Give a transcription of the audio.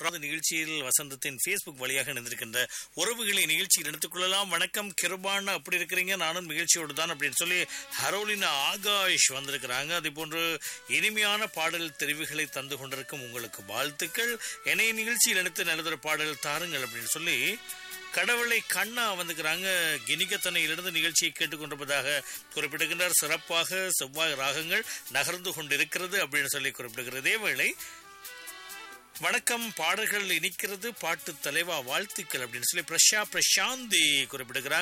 மூன்றாவது நிகழ்ச்சியில் வசந்தத்தின் ஃபேஸ்புக் வழியாக இணைந்திருக்கின்ற உறவுகளை நிகழ்ச்சியில் எடுத்துக் கொள்ளலாம் வணக்கம் கிருபான் அப்படி இருக்கிறீங்க நானும் நிகழ்ச்சியோடு தான் அப்படின்னு சொல்லி ஹரோலினா ஆகாஷ் வந்திருக்கிறாங்க அதே போன்று இனிமையான பாடல் தெரிவுகளை தந்து கொண்டிருக்கும் உங்களுக்கு வாழ்த்துக்கள் என்னை நிகழ்ச்சியில் எடுத்து நல்லதொரு பாடல் தாருங்கள் அப்படின்னு சொல்லி கடவுளை கண்ணா வந்துக்கிறாங்க கினிகத்தனையிலிருந்து நிகழ்ச்சியை கேட்டுக்கொண்டிருப்பதாக குறிப்பிடுகின்றார் சிறப்பாக செவ்வாய் ராகங்கள் நகர்ந்து கொண்டிருக்கிறது அப்படின்னு சொல்லி குறிப்பிடுகிறது இதேவேளை வணக்கம் பாடல்கள் இனிக்கிறது பாட்டு தலைவா வாழ்த்துக்கள் அப்படின்னு சொல்லி பிரஷா பிரசாந்தி குறிப்பிடுகிறார்